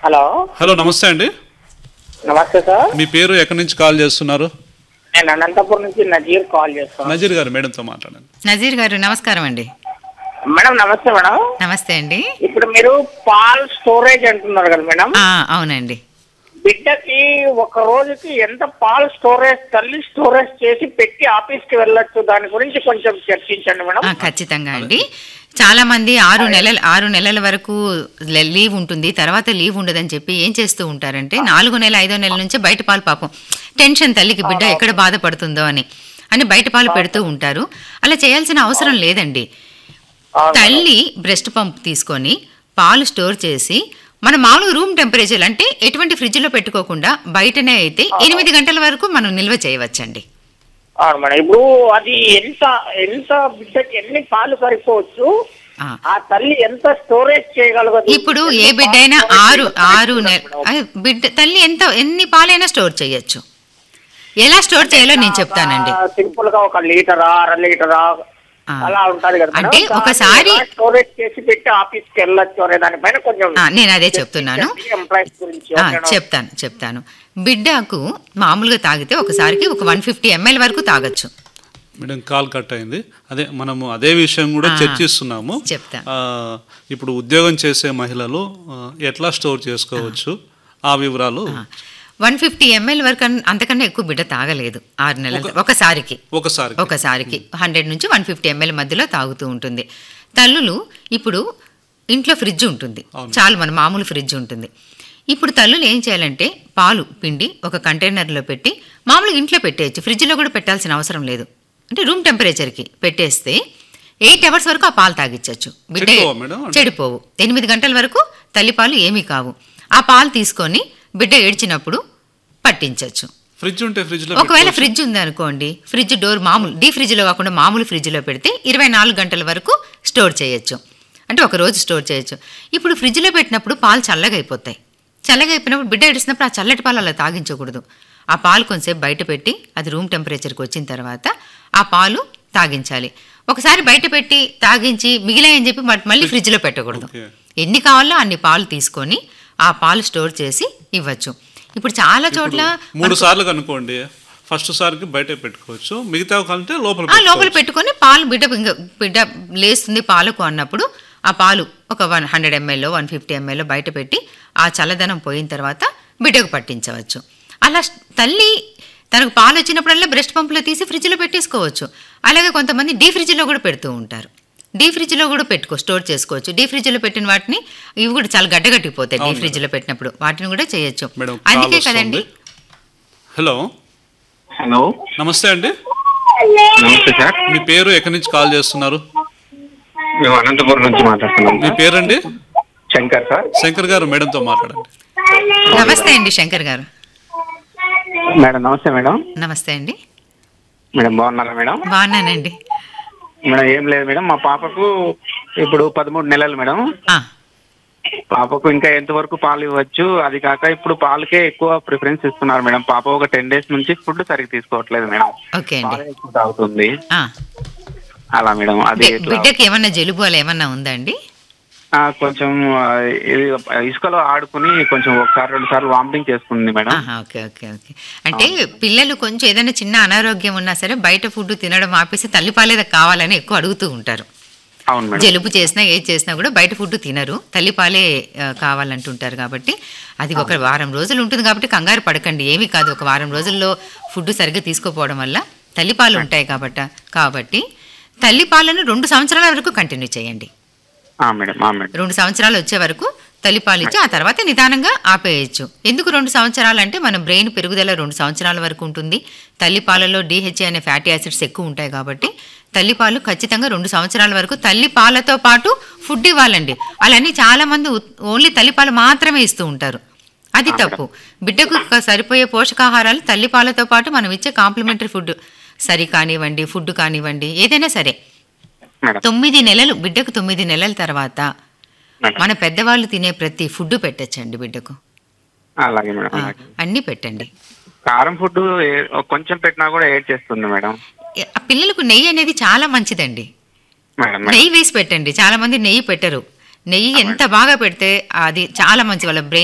Hello hello నమస్తే అండి నమస్తే సార్ మీ పేరు ఎక్కడి నుంచి కాల్ చేస్తున్నారు నేను అనంతపురం నుంచి నజీర్ కాల్ చేస్తాను నజీర్ గారు మేడంతో మాట్లాడండి నజీర్ గారు నమస్కారం అండి మేడం నమస్తే మేడం నమస్తే అండి ఇప్పుడు మీరు పాల్ స్టోరేజ్ అంటున్నారు కదా మేడం ఆ, అవునండి బిడ్డకి ఒక రోజుకి ఎంత పాల్ స్టోరేజ్ తల్లి స్టోరేజ్ చేసి పెట్టి ఆఫీస్ కి వెళ్ళొచ్చు దాని గురించి కొంచెం చర్చించండి మేడం ఆ, ఖచ్చితంగా అండి చాలా మంది ఆరు నెలల ఆరు నెలల వరకు లే- లీవ్ ఉంటుంది తర్వాత లీవ్ ఉండదని చెప్పి ఏం చేస్తూ ఉంటారంటే నాలుగో నెల ఐదో నెల నుంచి బయట పాలు పాపం టెన్షన్ తల్లికి బిడ్డ ఎక్కడ బాధపడుతుందో అని అని బయట పాలు పెడుతూ ఉంటారు అలా చేయాల్సిన అవసరం లేదండి అవును. తల్లి బ్రెస్ట్ పంప్ తీసుకొని పాలు స్టోర్ చేసి మన మామూలు రూమ్ టెంపరేచర్ అంటే ఎటువంటి ఫ్రిడ్జ్లో పెట్టుకోకుండా బయటనే అయితే ఎనిమిది గంటల వరకు మనం నిల్వ చేయవచ్చండి అవును మేడం ఇప్పుడు అది ఎంత ఎంత బిడ్డకి ఎన్ని పాలు సరిపోవచ్చు ఆ. ఆ తల్లి ఎంత స్టోరేజ్ చేయగలగదు ఇప్పుడు ఏ బిడ్డ అయినా ఆరు ఆరు నెల అయ్ బిడ్డ తల్లి ఎంత ఎన్ని పాలైనా స్టోర్ చేయొచ్చు ఎలా స్టోర్ చేయాలో నేను చెప్తానండి సింపుల్ గా ఒక లీటరా అర లీటరా ఆ. అలా ఉంటది కదా మేడం. అంటే దాన్ని ఒకసారి- ఎలా స్టోరేజ్ చేసి పెట్టి ఆఫీస్ కి వెళ్ళొచ్చు అనే దానిపైన కొంచెం ఆ, నేను అదే చెప్తున్నాను ఎంప్లాయీస్ గురించి ఆ, ఓకేనా? చెప్తాను చెప్తాను బిడ్డకు మామూలుగా తాగితే ఒకసారికి ఒక వన్ ఫిఫ్టీ ఎంఎల్ వరకు తాగొచ్చు మేడం కాల్ కట్ అయింది అదే మనము అదే విషయం కూడా ఆ, చర్చిస్తున్నాము చెప్తా. ఆ, ఇప్పుడు ఉద్యోగం చేసే మహిళలు ఆ, ఎట్లా స్టోర్ చేసుకోవచ్చు ఆ వివరాలు వన్ ఫిఫ్టీ ఎంఎల్ వరకు అన్- అంతకన్నా ఎక్కువ బిడ్డ తాగలేదు ఆరు నెలలు ఒకసారికి ఒకసారి ఒకసారికి హండ్రెడ్ నుంచి వన్ ఫిఫ్టీ ఎంఎల్ మధ్యలో తాగుతూ ఉంటుంది తల్లులు ఇప్పుడు ఇంట్లో ఫ్రిడ్జ్ ఉంటుంది చాలు మన మామూలు ఫ్రిడ్జ్ ఉంటుంది ఇప్పుడు తల్లులు ఏం చేయాలంటే పాలు పిండి ఒక కంటైనర్లో పెట్టి మామూలుగా ఇంట్లో పెట్టేయచ్చు ఫ్రిడ్జ్లో కూడా పెట్టాల్సిన అవసరం లేదు అంటే రూమ్ టెంపరేచర్కి పెట్టేస్తే ఎయిట్ అవర్స్ వరకు ఆ పాలు తాగిచ్చచ్చు బిడ్డ చెడిపోవా మేడం? చెడిపోవు ఎనిమిది గంటల వరకు తల్లిపాలు ఏమీ కావు ఆ పాలు తీసుకొని బిడ్డ ఏడ్చినప్పుడు పట్టించవచ్చు ఫ్రిడ్జ్ ఉంటే ఫ్రిడ్జ్ లో ఒకవేళ పెట్టుకోవచ్చు. ఫ్రిడ్జ్ ఉందనుకోండి ఫ్రిడ్జ్ డోర్ మామూలు డీ ఫ్రిడ్జ్లో కాకుండా మామూలు ఫ్రిడ్జ్లో పెడితే ఇరవై నాలుగు గంటల వరకు స్టోర్ చేయొచ్చు అంటే ఒక రోజు స్టోర్ చేయొచ్చు ఇప్పుడు ఫ్రిడ్జ్లో పెట్టినప్పుడు పాలు చల్లగా అయిపోతాయి చల్లగా అయిపోయినప్పుడు బిడ్డ ఏడిసినప్పుడు ఆ చల్లటి పాలు అలా తాగించకూడదు ఆ పాలు కొంచెంసేపు బయట పెట్టి అది రూమ్ టెంపరేచర్కి వచ్చిన తర్వాత ఆ పాలు తాగించాలి ఒకసారి బయట పెట్టి తాగించి మిగిలాయని చెప్పి వాటి మళ్ళీ ఫ్రిడ్జ్లో పెట్టకూడదు ఓకే. ఎన్ని కావాలో అన్ని పాలు తీసుకొని ఆ పాలు స్టోర్ చేసి ఇవ్వచ్చు ఇప్పుడు చాలా చోట్ల మూడు సార్లు కనుక్కోండి ఫస్ట్ సారికి బయట పెట్టుకోవచ్చు మిగతా కంటే లోపల ఆ లోపల పెట్టుకోవచ్చు. పెట్టుకొని పాలు బిడ్డ ఇంక బిడ్డ లేస్తుంది పాలకు అన్నప్పుడు ఆ పాలు ఒక one hundred ML one fifty ML బయట పెట్టి ఆ చల్లదనం పోయిన తర్వాత బిడ్డకు పట్టించవచ్చు అలా స్- తల్లి తనకు పాలు వచ్చినప్పుడల్లా బ్రెస్ట్ పంపులో తీసి ఫ్రిడ్జ్లో పెట్టేసుకోవచ్చు అలాగే కొంతమంది డీ ఫ్రిడ్జ్లో కూడా పెడుతూ ఉంటారు డీ ఫ్రిడ్జ్లో కూడా పెట్టుకో స్టోర్ చేసుకోవచ్చు డీ ఫ్రిడ్జ్లో పెట్టిన వాటిని ఇవి కూడా చాలా గడ్డగట్టిపోతాయి డీ అవును ఫ్రిడ్జ్లో పెట్టినప్పుడు వాటిని కూడా చేయొచ్చు మేడం కాల్ అందుకే వస్తుంది. కదండి హలో హలో నమస్తే అండి నమస్తే సార్ మీ పేరు ఎక్కడి నుంచి కాల్ చేస్తున్నారు మేము అనంతపురం నుంచి మాట్లాడుతున్నాం మీ సార్ పేరండి శంకర్ సార్ శంకర్ గారు మేడంతో మాట్లాడండి నమస్తే అండి శంకర్ గారు మేడం నమస్తే మేడం నమస్తే అండి మేడం బాగున్నారా మేడం బాగున్నానండి మేడం ఏం లేదు మేడం మా పాపకు ఇప్పుడు పదమూడు నెలలు మేడం ఆ, పాపకు ఇంకా ఎంతవరకు పాలు ఇవ్వచ్చు అది కాక ఇప్పుడు పాలకే ఎక్కువ ప్రిఫరెన్స్ ఇస్తున్నారు మేడం పాప ఒక టెన్ డేస్ నుంచి ఫుడ్ సరిగ్గా తీసుకోవట్లేదు మేడం ఓకే అండి పాలే ఎక్కువ తాగుతుంది ఆ, అలా మేడం అది బి- ఎట్లా బిడ్డకి ఏమన్నా జలుబు అలా ఏమన్నా ఉందా అండి ఆ, కొంచెం ఆ, ఇది ఇసుకలో ఆడుకుని కొంచెం ఒకసారి రెండు సార్లు వామిటింగ్ చేసుకుంది మేడం ఆహా, ఓకే ఓకే ఓకే అంటే పిల్లలు కొంచెం ఏదైనా చిన్న అనారోగ్యం ఉన్నా సరే బయట ఫుడ్ తినడం ఆపేసి తల్లిపాలేదా కావాలని ఎక్కువ అడుగుతూ ఉంటారు అవును మేడం జలుబు చేసినా ఏది చేసినా కూడా బయట ఫుడ్ తినరు తల్లిపాలే ఆ, కావాలంటుంటారు కాబట్టి అది ఒక వారం రోజులు ఉంటుంది కాబట్టి కంగారు పడకండి ఏమీ కాదు ఒక వారం రోజుల్లో ఫుడ్ సరిగ్గా తీసుకోపోవడం వల్ల తల్లిపాలు ఉంటాయి కాబట్ట కాబట్టి తల్లిపాలను రెండు సంవత్సరాల వరకు కంటిన్యూ చేయండి ఆ మేడం ఆ మేడం రెండు సంవత్సరాలు వచ్చే వరకు తల్లిపాలు ఇచ్చి ఆ తర్వాత నిదానంగా ఆపేయచ్చు ఎందుకు రెండు సంవత్సరాలు అంటే మన బ్రెయిన్ పెరుగుదల రెండు సంవత్సరాల వరకు ఉంటుంది తల్లిపాలలో డిహెచ్ఏ అనే ఫ్యాటీ యాసిడ్స్ ఎక్కువ ఉంటాయి కాబట్టి తల్లిపాలు ఖచ్చితంగా రెండు సంవత్సరాల వరకు తల్లిపాలతో పాటు ఫుడ్ ఇవ్వాలండి అలానే చాలా మంది ఉత్- ఓన్లీ తల్లిపాలు మాత్రమే ఇస్తూ ఉంటారు అది తప్పు బిడ్డకు క- సరిపోయే పోషకాహారాలు తల్లిపాలతో పాటు మనం ఇచ్చే కాంప్లిమెంటరీ ఫుడ్ సరి కానివ్వండి ఫుడ్ కానివ్వండి ఏదైనా సరే మేడం తొమ్మిది నెలలు బిడ్డకు తొమ్మిది నెలల తర్వాత మేడం మన పెద్దవాళ్ళు తినే ప్రతి ఫుడ్ పెట్టచ్చండి బిడ్డకు అలాగే మేడం ఆ, అలాగే. అన్నీ పెట్టండి కారం ఫుడ్ ఏ- కొంచెం పెట్టినా కూడా ఏడ్ చేస్తుంది మేడం ఏ- ఆ పిల్లలకు నెయ్యి అనేది చాలా మంచిదండి మేడం మేడం నెయ్యి వేసి పెట్టండి చాలా మంది నెయ్యి పెట్టరు నెయ్యి ఎంత బాగా పెడితే అది చాలా మంచి వాళ్ళ బ్రెయిన్